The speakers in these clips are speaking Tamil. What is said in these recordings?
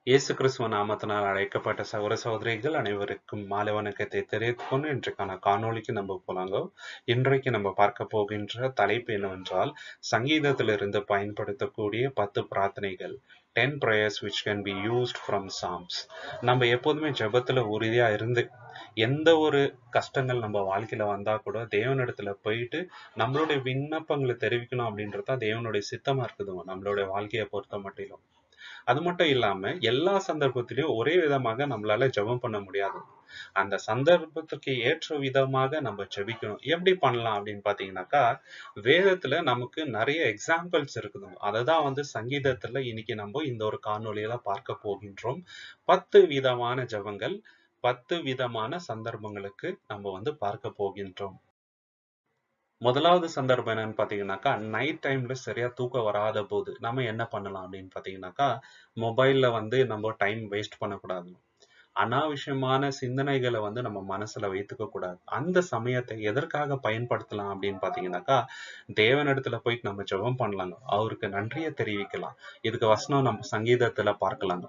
இயேசு கிறிஸ்துவ நாமத்தினால் அழைக்கப்பட்ட சகோதர சகோதரிகள் அனைவருக்கும் மாலை வணக்கத்தை தெரிவித்துக் கொண்டு இன்றைக்கான காணொளிக்கு நம்ம போலாங்க இன்றைக்கு நம்ம பார்க்க போகின்ற தலைப்பு என்னவென்றால் சங்கீதத்திலிருந்து பயன்படுத்தக்கூடிய பத்து பிரார்த்தனைகள் ten prayers which can be used from psalms நம்ம எப்போதுமே ஜெபத்துல உறுதியா இருந்து எந்த ஒரு கஷ்டங்கள் நம்ம வாழ்க்கையில வந்தா கூட தேவனிடத்துல போயிட்டு நம்மளுடைய விண்ணப்பங்களை தெரிவிக்கணும் அப்படின்றதா தேவனுடைய சித்தமா இருக்குதுங்க நம்மளுடைய வாழ்க்கையை பொறுத்த மட்டிலும் அது மட்டும் இல்லாம எல்லா சந்தர்ப்பத்திலையும் ஒரே விதமாக நம்மளால ஜெபம் பண்ண முடியாது அந்த சந்தர்ப்பத்துக்கு ஏற்ற விதமாக நம்ம ஜெபிக்கணும் எப்படி பண்ணலாம் அப்படின்னு பாத்தீங்கன்னாக்கா வேதத்துல நமக்கு நிறைய எக்ஸாம்பிள்ஸ் இருக்குதுங்க அததான் வந்து சங்கீதத்துல இன்னைக்கு நம்ம இந்த ஒரு காணொலியில பார்க்க போகின்றோம் பத்து விதமான ஜெபங்கள் பத்து விதமான சந்தர்ப்பங்களுக்கு நம்ம வந்து பார்க்க போகின்றோம் முதலாவது சந்தர்ப்பம் என்னன்னு பாத்தீங்கன்னாக்கா நைட் டைம்ல சரியா தூக்கம் வராத போது நம்ம என்ன பண்ணலாம் அப்படின்னு பாத்தீங்கன்னாக்கா மொபைல்ல வந்து நம்ம டைம் வேஸ்ட் பண்ணக்கூடாது அனாவசியமான சிந்தனைகளை வந்து நம்ம மனசுல வைத்துக்க கூடாது அந்த சமயத்தை எதற்காக பயன்படுத்தலாம் அப்படின்னு பாத்தீங்கன்னாக்கா தேவனிடத்துல போயிட்டு நம்ம ஜெபம் பண்ணலாங்க அவருக்கு நன்றியை தெரிவிக்கலாம் இதுக்கு வசனம் நம்ம சங்கீதத்துல பார்க்கலாங்க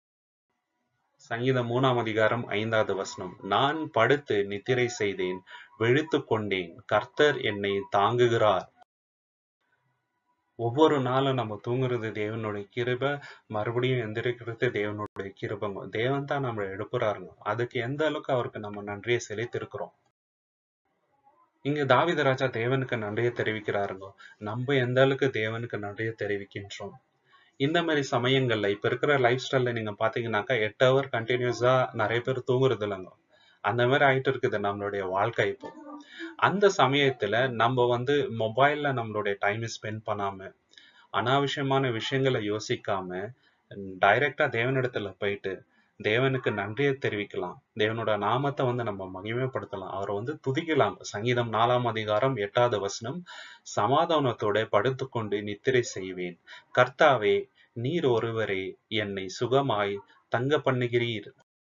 சங்கீதம் மூணாம் அதிகாரம் ஐந்தாவது வசனம் நான் படுத்து நித்திரை செய்தேன் விழித்து கொண்டேன் கர்த்தர் என்னை தாங்குகிறார் ஒவ்வொரு நாளும் நம்ம தூங்குறது தேவனுடைய கிருபை மறுபடியும் எந்திரிக்கிறது தேவனுடைய கிருபங்க தேவன் தான் நம்மளை எழுப்புறாருங்க அதுக்கு எந்த அளவுக்கு அவருக்கு நம்ம நன்றியை செலுத்திருக்கிறோம் இங்க தாவித ராஜா தேவனுக்கு நன்றியை தெரிவிக்கிறாருங்க நம்ம எந்த அளவுக்கு தேவனுக்கு நன்றியை தெரிவிக்கின்றோம் இந்த மாதிரி சமயங்கள்ல இப்ப இருக்கிற லைஃப் ஸ்டைல்ல நீங்க பாத்தீங்கன்னாக்கா எட்டு ஹவர் கண்டினியூஸா நிறைய பேர் தூங்குறது இல்லைங்க அந்த மாதிரி ஆயிட்டு இருக்குது நம்மளுடைய வாழ்க்கை இப்போ அந்த சமயத்துல நம்ம வந்து மொபைல்ல நம்மளுடைய டைம் ஸ்பெண்ட் பண்ணாம அனாவசியமான விஷயங்களை யோசிக்காம டைரக்டா தேவனிடத்துல போயிட்டு தேவனுக்கு நன்றியை தெரிவிக்கலாம் தேவனோட நாமத்தை வந்து நம்ம மகிமைப்படுத்தலாம் அவரை வந்து துதிக்கலாம் சங்கீதம் நாலாம் அதிகாரம் எட்டாவது வசனம் சமாதானத்தோட படுத்துக்கொண்டு நித்திரை செய்வேன் கர்த்தாவே நீர் ஒருவரே என்னை சுகமாய் தங்க பண்ணுகிறீர்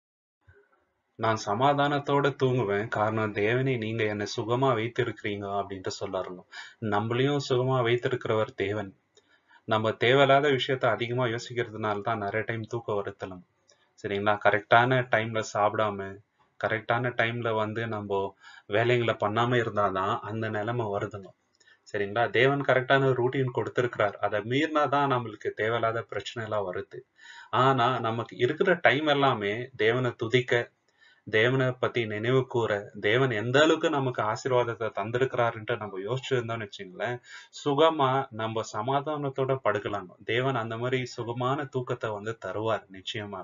நான் சமாதானத்தோட தூங்குவேன் காரணம் தேவனே நீங்க என்னை சுகமா வைத்திருக்கிறீங்க அப்படின்ட்டு சொல்லாருங்க நம்மளையும் சுகமா வைத்திருக்கிறவர் தேவன் நம்ம தேவையில்லாத விஷயத்த அதிகமா யோசிக்கிறதுனால தான் நிறைய டைம் தூக்கம் வருத்தலாம் சரிங்களா கரெக்டான டைம்ல சாப்பிடாம கரெக்டான டைம்ல வந்து நம்ம வேலைங்களை பண்ணாம இருந்தாதான் அந்த நிலைமை வருதுங்க சரிங்களா தேவன் கரெக்டான ரூட்டீன் கொடுத்திருக்கிறார் அதை மீறினா தான் நம்மளுக்கு தேவையில்லாத பிரச்சனை எல்லாம் வருது ஆனா நமக்கு இருக்கிற டைம் எல்லாமே தேவனை துதிக்க தேவனை பத்தி நினைவு கூற தேவன் எந்த அளவுக்கு நமக்கு ஆசீர்வாதத்தை தந்திருக்கிறாருன்ட்டு நம்ம யோசிச்சிருந்தோம்னு வச்சுங்களேன் சுகமா நம்ம சமாதானத்தோட படுக்கலாம் தேவன் அந்த மாதிரி சுகமான தூக்கத்தை வந்து தருவார் நிச்சயமாக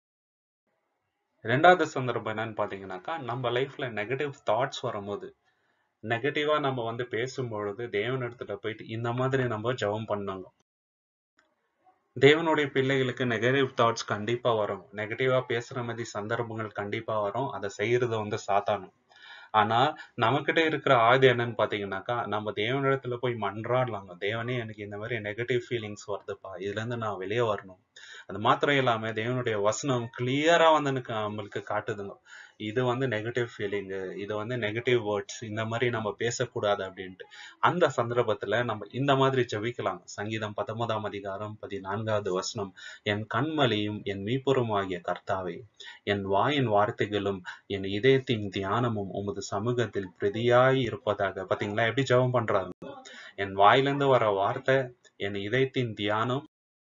ரெண்டாவது சந்தர்ப்பம் என்னன்னு பாத்தீங்கன்னாக்கா நம்ம லைஃப்ல நெகட்டிவ் தாட்ஸ் வரும்போது நெகட்டிவா நம்ம வந்து பேசும்பொழுது தேவனிடத்துல போயிட்டு இந்த மாதிரி நம்ம ஜெபம் பண்ணாங்க தேவனுடைய பிள்ளைகளுக்கு நெகட்டிவ் தாட்ஸ் கண்டிப்பா வரும் நெகட்டிவா பேசுற மாதிரி சந்தர்ப்பங்கள் கண்டிப்பா வரும் அதை செய்யறது வந்து சாத்தானும் ஆனா நம்மகிட்ட இருக்கிற ஆயுதம் என்னன்னு பாத்தீங்கன்னாக்கா நம்ம தேவனிடத்துல போய் மன்றாடலாங்க தேவனே எனக்கு இந்த மாதிரி நெகட்டிவ் ஃபீலிங்ஸ் வருதுப்பா இதுல இருந்து நான் வெளியே வரணும் அது மாத்திரம் இல்லாம தேவனுடைய வசனம் கிளியரா வந்து எனக்கு நம்மளுக்கு காட்டுதுங்க இது வந்து நெகட்டிவ் ஃபீலிங்கு இது வந்து நெகட்டிவ் வேர்ட்ஸ் இந்த மாதிரி நம்ம பேசக்கூடாது அப்படின்ட்டு அந்த சந்தர்ப்பத்துல நம்ம இந்த மாதிரி ஜபிக்கலாம் சங்கீதம் பத்தொன்பதாம் அதிகாரம் பதினான்காவது வசனம் என் கண்மலையும் என் மீப்புறம் ஆகிய கர்த்தாவே என் வாயின் வார்த்தைகளும் என் இதயத்தின் தியானமும் உமது சமூகத்தில் பிரதியாய் இருப்பதாக பாத்தீங்களா எப்படி ஜெபம் பண்றாங்க என் வாயிலிருந்து வர வார்த்தை என் இதயத்தின் தியானம்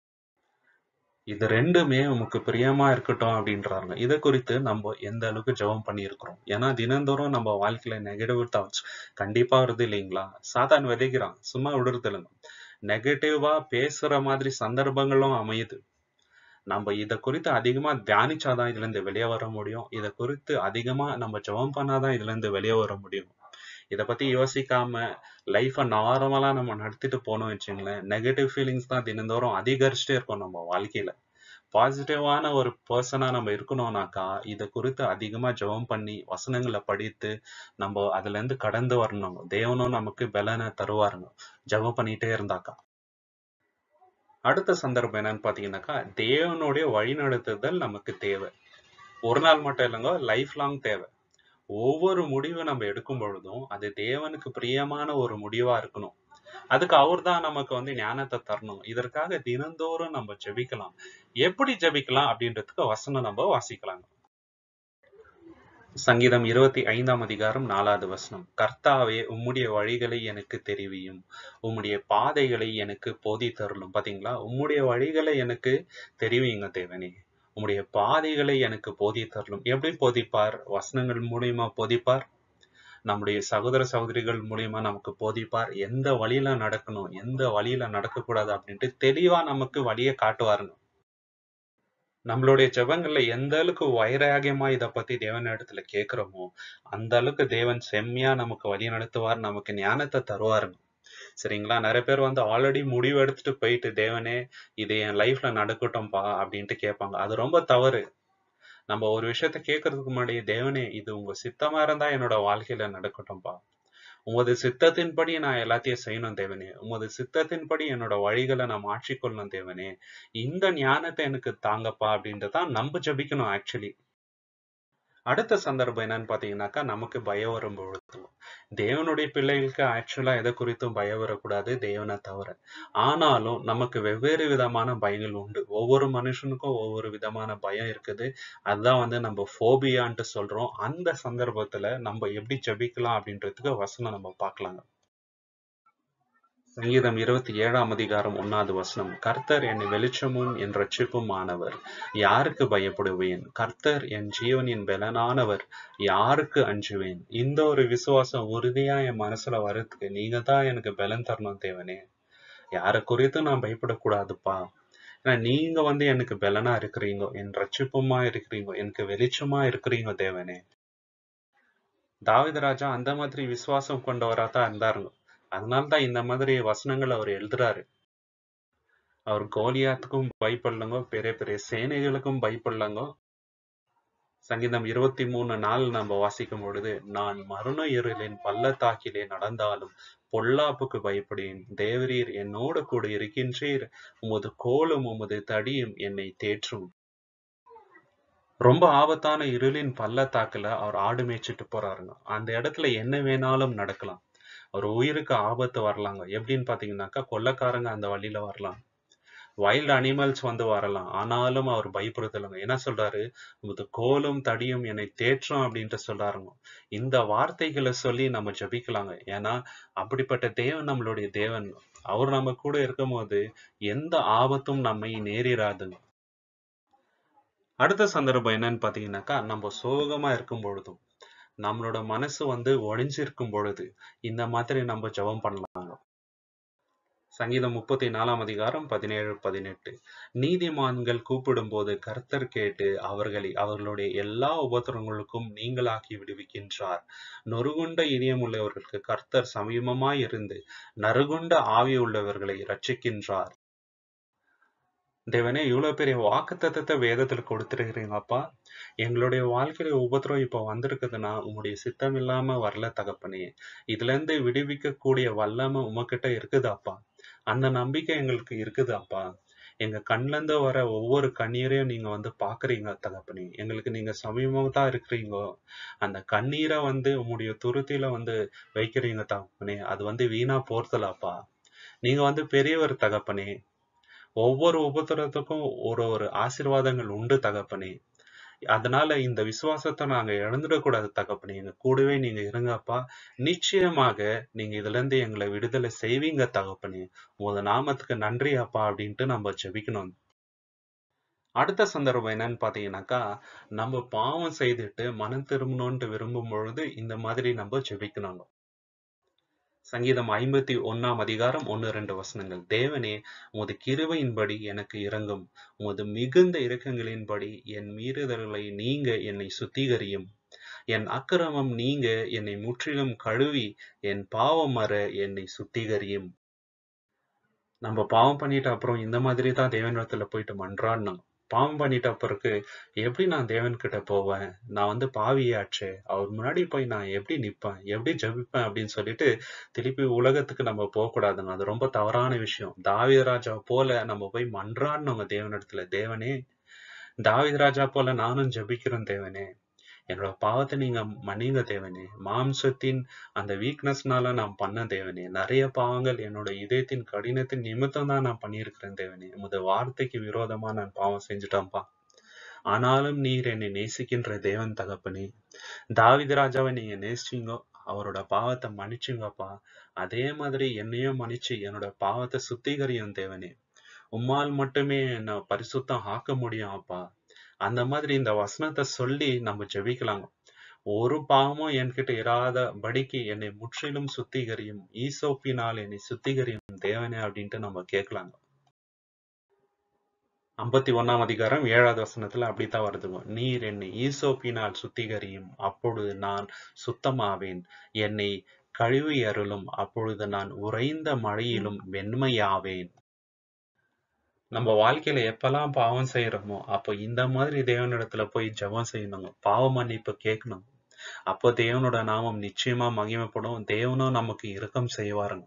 இது ரெண்டுமே உமக்கு பிரியமா இருக்கட்டும் அப்படின்றாங்க இதை குறித்து நம்ம எந்த அளவுக்கு ஜெபம் பண்ணியிருக்கிறோம் ஏன்னா தினந்தோறும் நம்ம வாழ்க்கையில நெகட்டிவ் தாட்ஸ் கண்டிப்பா வருது இல்லைங்களா சாதான் விதைக்கிறான் சும்மா விடுறது இல்லைங்க நெகட்டிவா பேசுற மாதிரி சந்தர்ப்பங்களும் அமையுது நம்ம இத குறித்து அதிகமா தியானிச்சாதான் இதுல இருந்து வெளியே வர முடியும் இத குறித்து அதிகமா நம்ம ஜெபம் பண்ணாதான் இதுல இருந்து வெளியே வர முடியும் இத பத்தி யோசிக்காம லைஃப நார்மலா நம்ம நடத்திட்டு போனோம் வச்சுங்களேன் நெகட்டிவ் ஃபீலிங்ஸ் தான் தினந்தோறும் அதிகரிச்சுட்டே இருக்கும் நம்ம வாழ்க்கையில பாசிட்டிவான ஒரு பர்சனா நம்ம இருக்கணும்னாக்கா இத குறித்து அதிகமா ஜெபம் பண்ணி வசனங்களை படித்து நம்ம அதுல இருந்து கடந்து வரணும் தேவனும் நமக்கு பலனை தருவாருங்க ஜெபம் பண்ணிட்டே இருந்தாக்கா அடுத்த சந்தர்ப்பம் என்னன்னு பாத்தீங்கன்னாக்கா தேவனுடைய வழிநடத்துதல் நமக்கு தேவை ஒரு நாள் மட்டும் இல்லைங்க லைஃப் லாங் தேவை ஒவ்வொரு முடிவு நம்ம எடுக்கும் பொழுதும் அது தேவனுக்கு பிரியமான ஒரு முடிவா இருக்கணும் அதுக்கு அவர் தான் நமக்கு வந்து ஞானத்தை தரணும் இதற்காக தினந்தோறும் நம்ம ஜெபிக்கலாம் எப்படி ஜெபிக்கலாம் அப்படின்றதுக்கு வசனம் நம்ம வாசிக்கலாங்க சங்கீதம் இருபத்தி ஐந்தாம் அதிகாரம் நாலாவது வசனம் கர்த்தாவே உம்முடைய வழிகளை எனக்கு தெரிவியும் உம்முடைய பாதைகளை எனக்கு போதி தருளும் பாத்தீங்களா உம்முடைய வழிகளை எனக்கு தெரிவிங்க தேவனே உம்முடைய பாதைகளை எனக்கு போதி தருளும் எப்படி போதிப்பார் வசனங்கள் மூலியமா போதிப்பார் நம்முடைய சகோதர சகோதரிகள் மூலியமா நமக்கு போதிப்பார் எந்த வழியில நடக்கணும் எந்த வழியில நடக்கக்கூடாது அப்படின்ட்டு தெளிவா நமக்கு வழியை காட்டுவாருங்க நம்மளுடைய ஜெபங்கள்ல எந்த அளவுக்கு வைராகியமா இத பத்தி தேவன் இடத்துல கேக்குறோமோ அந்த அளவுக்கு தேவன் செம்மையா நமக்கு வழி நடத்துவார் நமக்கு ஞானத்தை தருவாருங்க சரிங்களா நிறைய பேர் வந்து ஆல்ரெடி முடிவு எடுத்துட்டு போயிட்டு தேவனே இது என் லைஃப்ல நடக்கட்டும்பா அப்படின்ட்டு கேட்பாங்க அது ரொம்ப தவறு நம்ம ஒரு விஷயத்த கேட்கறதுக்கு முன்னாடி தேவனே இது உங்க சித்தமா இருந்தா என்னோட வாழ்க்கையில நடக்கட்டும்பா உமது சித்தத்தின்படி நான் எல்லாத்தையும் செய்யணும் தேவனே உமது சித்தத்தின்படி என்னோட வழிகளை நான் மாற்றிக்கொள்ளணும் தேவனே இந்த ஞானத்தை எனக்கு தாங்கப்பா அப்படின்றதான் நம்ம ஜபிக்கணும் ஆக்சுவலி அடுத்த சந்தர்ப்பம் என்னன்னு பாத்தீங்கன்னாக்கா நமக்கு பயம் வரும் பொழுது தேவனுடைய பிள்ளைகளுக்கு ஆக்சுவலா எதை குறித்தும் பயம் வரக்கூடாது தேவனை தவிர ஆனாலும் நமக்கு வெவ்வேறு விதமான பயங்கள் உண்டு ஒவ்வொரு மனுஷனுக்கும் ஒவ்வொரு விதமான பயம் இருக்குது அதுதான் வந்து நம்ம ஃபோபியான்ட்டு சொல்றோம் அந்த சந்தர்ப்பத்துல நம்ம எப்படி ஜபிக்கலாம் அப்படின்றதுக்கு வசனம் நம்ம பார்க்கலாங்க சங்கீதம் இருபத்தி ஏழாம் அதிகாரம் ஒன்னாவது வசனம் கர்த்தர் என் வெளிச்சமும் என் ரட்சிப்பும் ஆனவர் யாருக்கு பயப்படுவேன் கர்த்தர் என் ஜீவனின் பலனானவர் யாருக்கு அஞ்சுவேன் இந்த ஒரு விசுவாசம் உறுதியா என் மனசுல வர்றதுக்கு நீங்க தான் எனக்கு பலன் தரணும் தேவனே யாரை குறித்தும் நான் பயப்படக்கூடாதுப்பா ஏன்னா நீங்க வந்து எனக்கு பலனா இருக்கிறீங்க என் ரட்சிப்புமா இருக்கிறீங்க எனக்கு வெளிச்சமா இருக்கிறீங்க தேவனே தாவித ராஜா அந்த மாதிரி விசுவாசம் கொண்டவரா தான் இருந்தாருங்க அதனால்தான் இந்த மாதிரி வசனங்கள் அவர் எழுதுறாரு அவர் கோலியாத்துக்கும் பயப்படலங்க பெரிய பெரிய சேனைகளுக்கும் பயப்படலங்க சங்கீதம் இருபத்தி மூணு நாள் நம்ம வாசிக்கும் பொழுது நான் மரண இருளின் பள்ளத்தாக்கிலே நடந்தாலும் பொல்லாப்புக்கு பயப்படேன் தேவரீர் என்னோடு கூட இருக்கின்றீர் உமது கோலும் உமது தடியும் என்னை தேற்றும் ரொம்ப ஆபத்தான இருளின் பள்ளத்தாக்குல அவர் ஆடு மேய்ச்சிட்டு போறாருங்க அந்த இடத்துல என்ன வேணாலும் நடக்கலாம் அவர் உயிருக்கு ஆபத்து வரலாங்க எப்படின்னு பாத்தீங்கன்னாக்கா கொள்ளக்காரங்க அந்த வழியில வரலாம் வைல்டு அனிமல்ஸ் வந்து வரலாம் ஆனாலும் அவர் பயப்படுத்தலைங்க என்ன சொல்றாரு உமது கோலும் தடியும் என்னை தேற்றும் அப்படின்ட்டு சொல்றாருங்க இந்த வார்த்தைகளை சொல்லி நம்ம ஜபிக்கலாங்க ஏன்னா அப்படிப்பட்ட தேவன் நம்மளுடைய தேவன் அவர் நம்ம கூட இருக்கும் போது எந்த ஆபத்தும் நம்மை நேரிடாதுங்க அடுத்த சந்தர்ப்பம் என்னன்னு பாத்தீங்கன்னாக்கா நம்ம சோகமா இருக்கும் பொழுதும் நம்மளோட மனசு வந்து ஒழிஞ்சிருக்கும் பொழுது இந்த மாதிரி நம்ம ஜெபம் பண்ணலாங்க சங்கீதம் முப்பத்தி நாலாம் அதிகாரம் பதினேழு பதினெட்டு நீதிமான்கள் கூப்பிடும் போது கர்த்தர் கேட்டு அவர்களை அவர்களுடைய எல்லா உபத்திரங்களுக்கும் நீங்களாக்கி விடுவிக்கின்றார் நொறுகுண்ட இதயம் உள்ளவர்களுக்கு கர்த்தர் சமீபமாய் இருந்து நறுகுண்ட ஆவி உள்ளவர்களை ரட்சிக்கின்றார் தேவனே இவ்வளவு பெரிய வாக்குத்தத்தத்தை வேதத்துல கொடுத்துருக்கிறீங்கப்பா எங்களுடைய வாழ்க்கையில உபத்திரம் இப்ப வந்திருக்குதுன்னா உங்களுடைய சித்தம் இல்லாம வரல தகப்பனே இதுல இருந்து விடுவிக்க கூடிய வல்லமை உமக்கிட்ட இருக்குதாப்பா அந்த நம்பிக்கை எங்களுக்கு இருக்குதாப்பா எங்க கண்ல இருந்து வர ஒவ்வொரு கண்ணீரையும் நீங்க வந்து பாக்குறீங்க தகப்பனே எங்களுக்கு நீங்க சமீபமா தான் இருக்கிறீங்க அந்த கண்ணீரை வந்து உங்களுடைய துருத்தியில வந்து வைக்கிறீங்க தகப்பனே அது வந்து வீணா போறதில்லாப்பா நீங்க வந்து பெரியவர் தகப்பனே ஒவ்வொரு உபத்திரத்துக்கும் ஒரு ஒரு ஆசீர்வாதங்கள் உண்டு தகப்பனே அதனால இந்த விசுவாசத்தை நாங்க இழந்துடக்கூடாது தகப்பனே எங்க கூடவே நீங்க இருங்கப்பா நிச்சயமாக நீங்க இதுல இருந்து எங்களை விடுதலை செய்வீங்க தகப்பனே உங்க நாமத்துக்கு நன்றி அப்பா அப்படின்ட்டு நம்ம ஜெபிக்கணும் அடுத்த சந்தர்ப்பம் என்னன்னு பாத்தீங்கன்னாக்கா நம்ம பாவம் செய்துட்டு மனம் திரும்பணும்னு விரும்பும் பொழுது இந்த மாதிரி நம்ம ஜெபிக்கணும் சங்கீதம் ஐம்பத்தி ஒன்னாம் அதிகாரம் ஒன்னு ரெண்டு வசனங்கள் தேவனே உமது கிருபையின்படி எனக்கு இறங்கும் உமது மிகுந்த இரக்கங்களின்படி என் மீறுதல்களை நீங்க என்னை சுத்திகரியும் என் அக்கிரமம் நீங்க என்னை முற்றிலும் கழுவி என் பாவம் மற என்னை சுத்திகரியும் நம்ம பாவம் பண்ணிட்ட அப்புறம் இந்த மாதிரி தான் தேவனிடத்துல போயிட்டு மன்றாடணும் பாவம் பண்ணிட்ட பிறகு எப்படி நான் தேவன் கிட்ட போவேன் நான் வந்து பாவியாச்சே அவர் முன்னாடி போய் நான் எப்படி நிப்பேன் எப்படி ஜபிப்பேன் அப்படின்னு சொல்லிட்டு திருப்பி உலகத்துக்கு நம்ம போக கூடாதுங்க அது ரொம்ப தவறான விஷயம் தாவீது ராஜா போல நம்ம போய் மன்றாடணுங்க தேவனிடத்துல தேவனே தாவீது ராஜா போல நானும் ஜபிக்கிறேன் தேவனே என்னோட பாவத்தை நீங்க மன்னிங்க தேவனே மாம்சத்தின் அந்த வீக்னஸ்னால நான் பண்ண தேவனே நிறைய பாவங்கள் என்னோட இதயத்தின் கடினத்தின் நிமித்தம் தான் நான் பண்ணியிருக்கிறேன் தேவனே உமது வார்த்தைக்கு விரோதமா நான் பாவம் செஞ்சுட்டேன்ப்பா ஆனாலும் நீர் என்னை நேசிக்கின்ற தேவன் தகப்பனே தாவித ராஜாவை நீங்க நேசிச்சீங்க அவரோட பாவத்தை மன்னிச்சுங்கப்பா அதே மாதிரி என்னையும் மன்னிச்சு என்னோட பாவத்தை சுத்திகரியும் தேவனே உம்மால் மட்டுமே என்ன பரிசுத்தம் ஆக்க முடியும் அப்பா அந்த மாதிரி இந்த வசனத்தை சொல்லி நம்ம ஜெபிக்கலாங்க ஒரு பாவமும் என்கிட்ட இராத படிக்கு என்னை முற்றிலும் சுத்திகரியும் ஈசோப்பினால் என்னை சுத்திகரியும் தேவனே அப்படின்ட்டு நம்ம கேட்கலாங்க ஐம்பத்தி ஒண்ணாம் அதிகாரம் ஏழாவது வசனத்துல அப்படித்தான் வருதுங்க நீர் என்னை ஈசோப்பினால் சுத்திகரியும் அப்பொழுது நான் சுத்தமாவேன் என்னை கழுவி அருளும் அப்பொழுது நான் உறைந்த மழையிலும் வெண்மையாவேன் நம்ம வாழ்க்கையில எப்பெல்லாம் பாவம் செய்யறோமோ அப்போ இந்த மாதிரி தேவனிடத்துல போய் ஜெபம் செய்யணுங்க பாவ மன்னிப்பு கேட்கணும் அப்போ தேவனோட நாமம் நிச்சயமா மகிமைப்படும் தேவனும் நமக்கு இரக்கம் செய்வாருங்க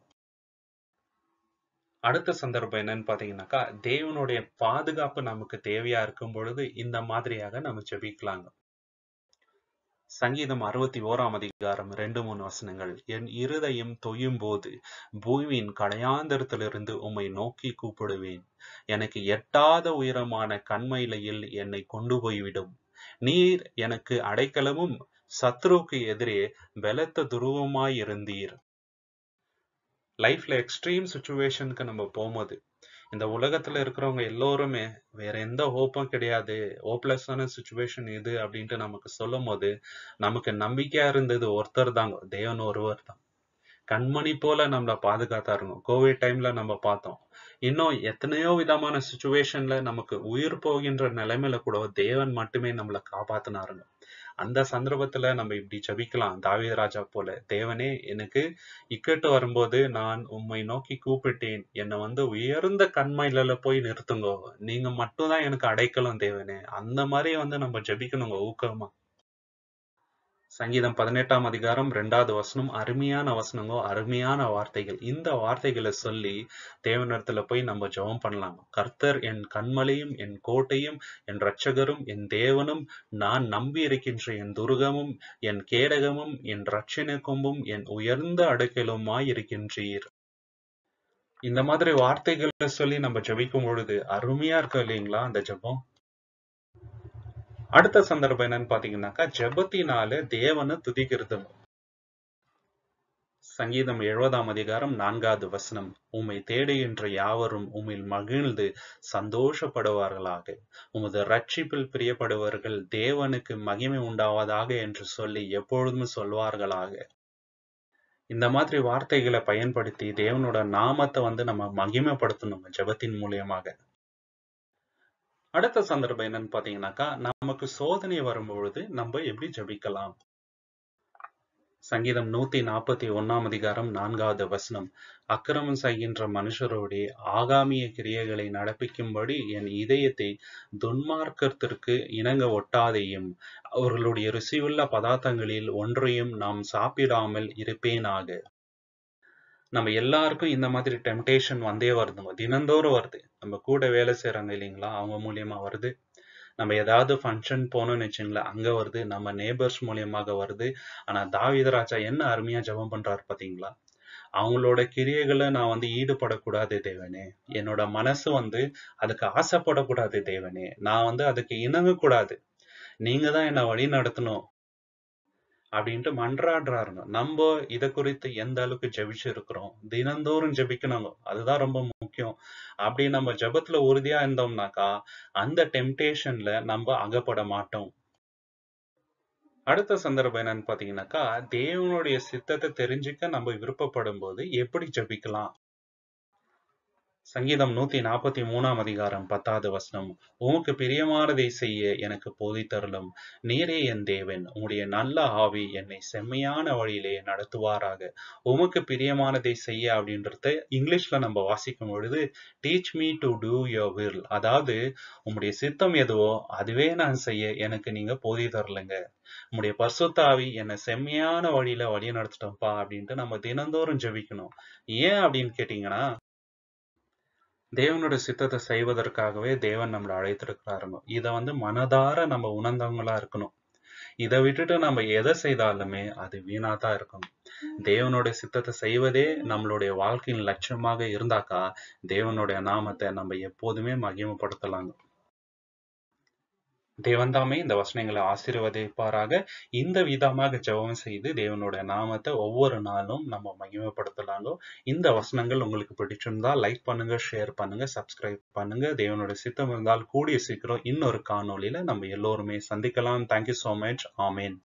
அடுத்த சந்தர்ப்பம் என்னன்னு பாத்தீங்கன்னாக்கா தேவனுடைய பாதுகாப்பு நமக்கு தேவையா இருக்கும் பொழுது இந்த மாதிரியாக நம்ம ஜெபிக்கலாங்க சங்கீதம் அறுபத்தி ஓராம் அதிகாரம் ரெண்டு மூணு வசனங்கள் என் இருதயம் தொய்யும் போது பூமியின் கடையாந்தரத்திலிருந்து உம்மை நோக்கி கூப்பிடுவேன் எனக்கு எட்டாத உயரமான கண்மயிலையில் என்னை கொண்டு போய்விடும் நீர் எனக்கு அடைக்கலமும் சத்ருவுக்கு எதிரே பலத்த துருவமாய் இருந்தீர் லைஃப்ல எக்ஸ்ட்ரீம் சுச்சுவேஷனுக்கு நம்ம போகும்போது இந்த உலகத்துல இருக்கிறவங்க எல்லோருமே வேற எந்த ஹோப்பும் கிடையாது ஹோப்லெஸ்ஸான சுச்சுவேஷன் இது அப்படின்ட்டு நமக்கு சொல்லும் போது நமக்கு நம்பிக்கையா இருந்தது ஒருத்தர் தாங்க தேவன் ஒருவர் தான் கண்மணி போல நம்மள பாதுகாத்தாருங்க கோவிட் டைம்ல நம்ம பார்த்தோம் இன்னும் எத்தனையோ விதமான சுச்சுவேஷன்ல நமக்கு உயிர் போகின்ற நிலைமையில கூட தேவன் மட்டுமே நம்மளை காப்பாத்தினாருங்க அந்த சந்தர்ப்பத்துல நம்ம இப்படி ஜபிக்கலாம் தாவீது ராஜா போல தேவனே எனக்கு இக்கட்டு வரும்போது நான் உம்மை நோக்கி கூப்பிட்டேன் என்னை வந்து உயர்ந்த கண்மையில போய் நிறுத்துங்கோ நீங்க மட்டும்தான் எனக்கு அடைக்கலம் தேவனே அந்த மாதிரி வந்து நம்ம ஜபிக்கணுங்க ஊக்கமா சங்கீதம் பதினெட்டாம் அதிகாரம் ரெண்டாவது வசனம் அருமையான வசனங்கோ அருமையான வார்த்தைகள் இந்த வார்த்தைகளை சொல்லி தேவனிடத்துல போய் நம்ம ஜெபம் பண்ணலாம் கர்த்தர் என் கண்மலையும் என் கோட்டையும் என் இரட்சகரும் என் தேவனும் நான் நம்பி இருக்கின்ற என் துருகமும் என் கேடகமும் என் ரட்சண கொம்பும் என் உயர்ந்த அடுக்கலுமாய் இருக்கின்றீர் இந்த மாதிரி வார்த்தைகளை சொல்லி நம்ம ஜெபிக்கும் பொழுது அருமையா இருக்கும் இல்லைங்களா அந்த ஜெபம் அடுத்த சந்தர்ப்பம் என்னன்னு பாத்தீங்கன்னாக்கா ஜெபத்தினால தேவனை துதிக்கிறது சங்கீதம் எழுபதாம் அதிகாரம் நான்காவது வசனம் உம்மை தேடுகின்ற யாவரும் உம்மில் மகிழ்ந்து சந்தோஷப்படுவார்களாக உமது ரட்சிப்பில் பிரியப்படுவர்கள் தேவனுக்கு மகிமை உண்டாவதாக என்று சொல்லி எப்பொழுதும் சொல்வார்களாக இந்த மாதிரி வார்த்தைகளை பயன்படுத்தி தேவனோட நாமத்தை வந்து நம்ம மகிமைப்படுத்தணும் ஜெபத்தின் மூலியமாக அடுத்த சந்தர்ப்பம் என்னன்னு பாத்தீங்கன்னாக்கா நமக்கு சோதனை வரும்பொழுது நம்ம எப்படி ஜபிக்கலாம் சங்கீதம் நூத்தி நாற்பத்தி ஒன்னாம் அதிகாரம் நான்காவது வசனம் அக்கிரமம் செய்கின்ற மனுஷரோடைய ஆகாமிய கிரியைகளை நடப்பிக்கும்படி என் இதயத்தை துன்மார்க்கத்திற்கு இணங்க ஒட்டாதையும் அவர்களுடைய ருசியுள்ள பதார்த்தங்களில் ஒன்றையும் நாம் சாப்பிடாமல் இருப்பேனாக நம்ம எல்லாருக்கும் இந்த மாதிரி டெம்டேஷன் வந்தே வருதுங்க தினந்தோறும் வருது நம்ம கூட வேலை செய்யறாங்க இல்லைங்களா அவங்க மூலியமா வருது நம்ம ஏதாவது ஃபங்க்ஷன் போனோம்னு வச்சுங்களேன் அங்க வருது நம்ம நேபர்ஸ் மூலியமாக வருது ஆனா தாவிதராஜா என்ன அருமையா ஜெபம் பண்றாரு பாத்தீங்களா அவங்களோட கிரியைகளை நான் வந்து ஈடுபடக்கூடாது தேவனே என்னோட மனசு வந்து அதுக்கு ஆசைப்படக்கூடாது தேவனே நான் வந்து அதுக்கு இணங்கக்கூடாது நீங்க தான் என்ன வழி நடத்தணும் அப்படின்ட்டு மன்றாடுறாருங்க நம்ம இத குறித்து எந்த அளவுக்கு ஜெபிச்சு இருக்கிறோம் தினந்தோறும் ஜெபிக்கணுங்க அதுதான் ரொம்ப முக்கியம் அப்படி நம்ம ஜெபத்துல உறுதியா இருந்தோம்னாக்கா அந்த டெம்டேஷன்ல நம்ம அகப்பட மாட்டோம் அடுத்த சந்தர்ப்பம் என்னன்னு பாத்தீங்கன்னாக்கா தேவனுடைய சித்தத்தை தெரிஞ்சுக்க நம்ம விருப்பப்படும் போது எப்படி ஜெபிக்கலாம் சங்கீதம் நூத்தி நாற்பத்தி மூணாம் அதிகாரம் பத்தாவது வசனம் உமக்கு பிரியமானதை செய்ய எனக்கு போதித்தருளும் நீரே என் தேவன் உம்முடைய நல்ல ஆவி என்னை செம்மையான வழியிலே நடத்துவாராக உமக்கு பிரியமானதை செய்ய அப்படின்றத இங்கிலீஷ்ல நம்ம வாசிக்கும் பொழுது teach me to do your will அதாவது உம்முடைய சித்தம் எதுவோ அதுவே நான் செய்ய எனக்கு நீங்க போதி தரலங்க உம்முடைய பரிசுத்தாவி என்னை செம்மையான வழியில வழி நடத்திட்டோம்ப்பா அப்படின்ட்டு நம்ம தினந்தோறும் ஜெபிக்கணும் ஏன் அப்படின்னு கேட்டீங்கன்னா தேவனோட சித்தத்தை செய்வதற்காகவே தேவன் நம்மளை அழைத்திருக்கிறாருங்க இத வந்து மனதார நம்ம உணர்ந்தவங்களா இருக்கணும் இதை விட்டுட்டு நம்ம எதை செய்தாலுமே அது வீணா தான் இருக்கும் தேவனுடைய சித்தத்தை செய்வதே நம்மளுடைய வாழ்க்கையின் லட்சியமாக இருந்தாக்கா தேவனுடைய நாமத்தை நம்ம எப்போதுமே மகிமைப்படுத்தலாங்க தேவன் தாமே இந்த வசனங்களை ஆசீர்வதிப்பாராக இந்த விதமாக ஜெபம் செய்து தேவனுடைய நாமத்தை ஒவ்வொரு நாளும் நம்ம மகிமைப்படுத்தலாங்க இந்த வசனங்கள் உங்களுக்கு பிடிச்சிருந்தா லைக் பண்ணுங்க ஷேர் பண்ணுங்க சப்ஸ்கிரைப் பண்ணுங்க தேவனுடைய சித்தம் இருந்தால் கூடிய சீக்கிரம் இன்னொரு காணொளியில நம்ம எல்லோருமே சந்திக்கலாம் தேங்க்யூ so மச் ஆமேன்